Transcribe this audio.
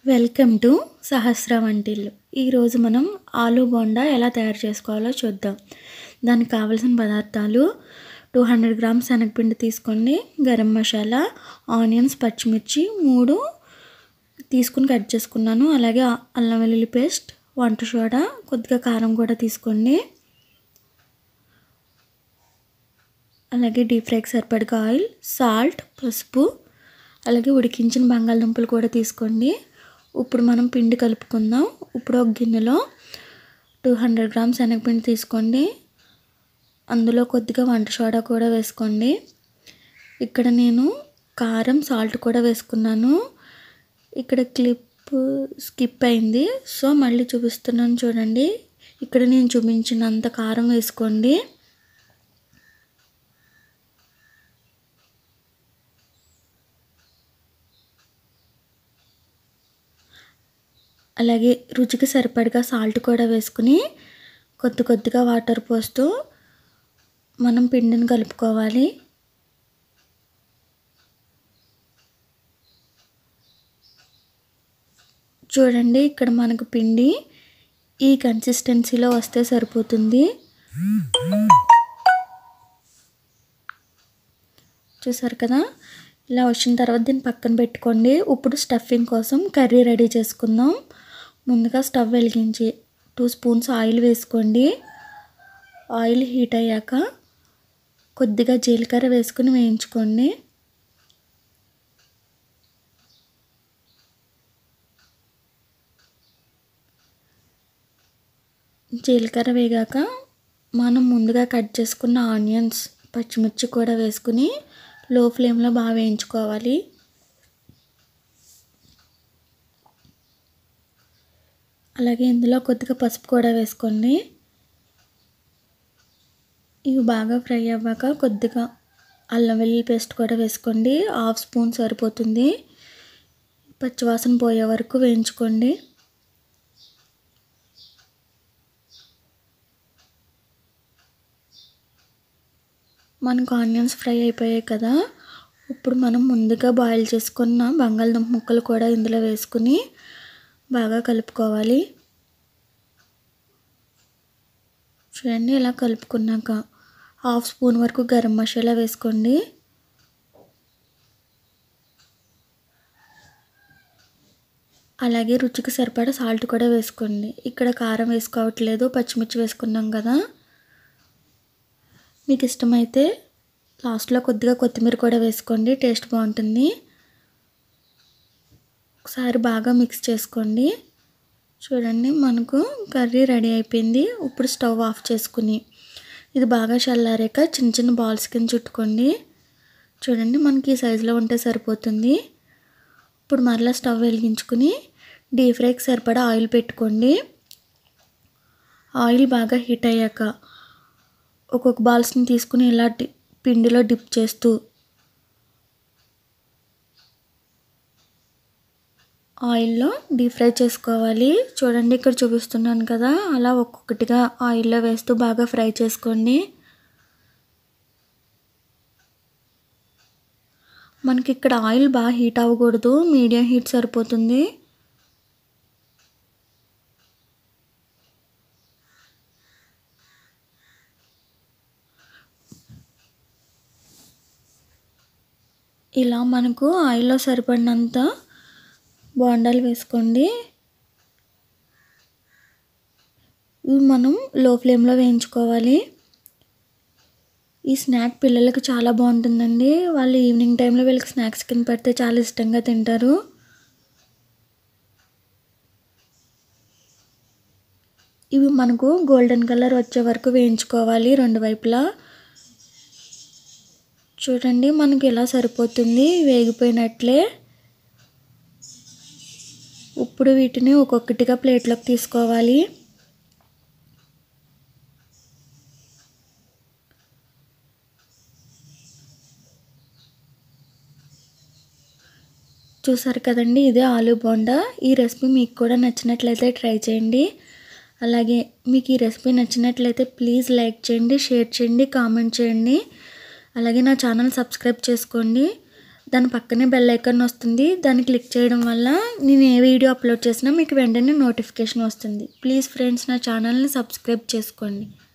welcome to సహస్ర వంటిల్లు ఈరోజు మనం ఆలు బోండా ఎలా తయారు చేసుకోవాలో చూద్దాం దానికి కావలసిన పదార్థాలు టూ హండ్రెడ్ గ్రామ్స్ శనగపిండి తీసుకోండి గరం మసాలా ఆనియన్స్ పచ్చిమిర్చి మూడు తీసుకుని కట్ చేసుకున్నాను అలాగే ఆ- అల్లం వెల్లుల్లి పేస్ట్ వంట సోడా కొద్దిగా కారం కూడా తీసుకోండి అలాగే డీప్ ఫ్రైకి సరిపడగా ఆయిల్ సాల్ట్ పసుపు అలాగే ఉడికించిన బంగాళదుంపలు కూడా తీసుకోండి ఇప్పుడు మనం పిండి కలుపుకుందాం ఇప్పుడు ఒక గిన్నెలో టూ హండ్రెడ్ గ్రామ్స్ శనగపిండి తీసుకోండి అందులో కొద్దిగా వంట సోడా కూడా వేసుకోండి ఇక్కడ నేను కారం సాల్ట్ కూడా వేసుకున్నాను ఇక్కడ క్లిప్ స్కిప్ అయింది సో మళ్ళీ చూపిస్తున్నాను చూడండి ఇక్కడ నేను చూపించినంత కారం వేసుకోండి అలాగే రుచికి సరిపడగా సాల్ట్ కూడా వేసుకుని కొద్ది కొద్దిగా వాటర్ పోస్తూ మనం పిండిని కలుపుకోవాలి చూడండి ఇక్కడ మనకు పిండి ఈ కన్సిస్టెన్సీలో వస్తే సరిపోతుంది చూసారు కదా ఇలా వచ్చిన తర్వాత దీన్ని పక్కన పెట్టుకోండి ఇప్పుడు స్టఫింగ్ కోసం కర్రీ రెడీ చేసుకుందాం ముందుగా స్టవ్ వెలిగించి టూ స్పూన్స్ ఆయిల్ వేసుకోండి ఆయిల్ హీట్ అయ్యాక కొద్దిగా జీలకర్ర వేసుకుని వేయించుకోండి జీలకర్ర వేగాక మనం ముందుగా కట్ చేసుకున్న ఆనియన్స్ పచ్చిమిర్చి కూడా వేసుకుని లో ఫ్లేమ్లో బాగా వేయించుకోవాలి అలాగే ఇందులో కొద్దిగా పసుపు కూడా వేసుకోండి ఇవి బాగా ఫ్రై అవ్వాక కొద్దిగా అల్లం వెల్లుల్లి పేస్ట్ కూడా వేసుకోండి హాఫ్ స్పూన్ సరిపోతుంది పచ్చివాసన పోయే వరకు వేయించుకోండి మనకు ఆనియన్స్ ఫ్రై అయిపోయాయి కదా ఇప్పుడు మనం ముందుగా బాయిల్ చేసుకున్న బంగాళదుంప ముక్కలు కూడా ఇందులో వేసుకుని బాగా కలుపుకోవాలి చూడండి ఇలా కలుపుకున్నాక హాఫ్ స్పూన్ వరకు గరం మసాలా వేసుకోండి అలాగే రుచికి సరిపడా సాల్ట్ కూడా వేసుకోండి ఇక్కడ కారం వేసుకోవట్లేదు పచ్చిమిర్చి వేసుకున్నాం కదా మీకు ఇష్టమైతే లాస్ట్లో కొద్దిగా కొత్తిమీర కూడా వేసుకోండి టేస్ట్ బాగుంటుంది ఒకసారి బాగా మిక్స్ చేసుకోండి చూడండి మనకు కర్రీ రెడీ అయిపోయింది ఇప్పుడు స్టవ్ ఆఫ్ చేసుకుని ఇది బాగా చల్లారాక చిన్న చిన్న బాల్స్ కింద చుట్టుకోండి చూడండి మనకి ఈ సైజులో ఉంటే సరిపోతుంది ఇప్పుడు మరలా స్టవ్ వెలిగించుకుని డీప్ ఫ్రైకి సరిపడా ఆయిల్ పెట్టుకోండి ఆయిల్ బాగా హీట్ అయ్యాక ఒక్కొక్క బాల్స్ని తీసుకుని ఇలా డి పిండిలో డిప్ చేస్తూ ఆయిల్లో డీప్ ఫ్రై చేసుకోవాలి చూడండి ఇక్కడ చూపిస్తున్నాను కదా అలా ఒక్కొక్కటిగా ఆయిల్లో వేస్తూ బాగా ఫ్రై చేసుకోండి మనకి ఇక్కడ ఆయిల్ బాగా హీట్ అవ్వకూడదు మీడియం హీట్ సరిపోతుంది ఇలా మనకు ఆయిల్లో సరిపడినంత బోండాలు వేసుకోండి ఇవి మనం లో ఫ్లేమ్లో వేయించుకోవాలి ఈ స్నాక్ పిల్లలకి చాలా బాగుంటుందండి వాళ్ళు ఈవినింగ్ టైంలో వీళ్ళకి స్నాక్స్ కింద పెడితే చాలా ఇష్టంగా తింటారు ఇవి మనకు గోల్డెన్ కలర్ వచ్చే వరకు వేయించుకోవాలి రెండు వైపులా చూడండి మనకి ఇలా సరిపోతుంది వేగిపోయినట్లే ఇప్పుడు వీటిని ఒక్కొక్కటిగా ప్లేట్లోకి తీసుకోవాలి చూసారు కదండి ఇదే ఆలు బోండా ఈ రెసిపీ మీకు కూడా నచ్చినట్లయితే ట్రై చేయండి అలాగే మీకు ఈ రెసిపీ నచ్చినట్లయితే ప్లీజ్ లైక్ చేయండి షేర్ చేయండి కామెంట్ చేయండి అలాగే నా ఛానల్ సబ్స్క్రైబ్ చేసుకోండి దాని పక్కనే బెల్ ఐకాన్ వస్తుంది దాన్ని క్లిక్ చేయడం వల్ల నేను ఏ వీడియో అప్లోడ్ చేసినా మీకు వెంటనే నోటిఫికేషన్ వస్తుంది ప్లీజ్ ఫ్రెండ్స్ నా ఛానల్ని సబ్స్క్రైబ్ చేసుకోండి